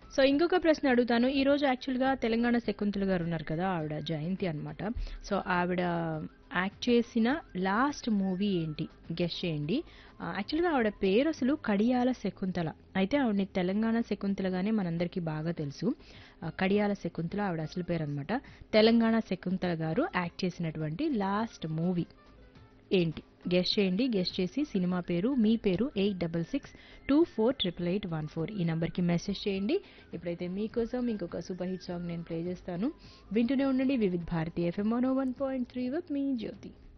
so ఇంకొక ప్రశ్న అడుగుతాను ఈ రోజు యాక్చువల్గా తెలంగాణ శకుంతల గారు ఉన్నారు కదా ఆవిడ జయంతి అన్నమాట సో ఆవిడ యాక్ట్ చేసిన లాస్ట్ మూవీ ఏంటి గెస్ట్ చేయండి ఆ, యాక్చువల్గా ఆవిడ పేరు అసలు కడియాల శకుంతల అయితే ఆవిడని తెలంగాణ శకుంతలగానే మనందరికీ బాగా తెలుసు ఆ, కడియాల శకుంతల ఆవిడ అసలు పేరు అనమాట తెలంగాణ శకుంతల గారు యాక్ట్ చేసినటువంటి లాస్ట్ మూవీ ఏంటి గెస్ట్ చేయండి గెస్ట్ చేసి సినిమా పేరు మీ పేరు eight double six two four triple eight one four ఈ నంబర్కి మెసేజ్ చేయండి ఇప్పుడైతే మీకోసం ఇంకొక సూపర్ హిట్ సాంగ్ నేను ప్లే చేస్తాను వింటూనే ఉండండి Vividh Bharati FM one one point three with మీ జ్యోతి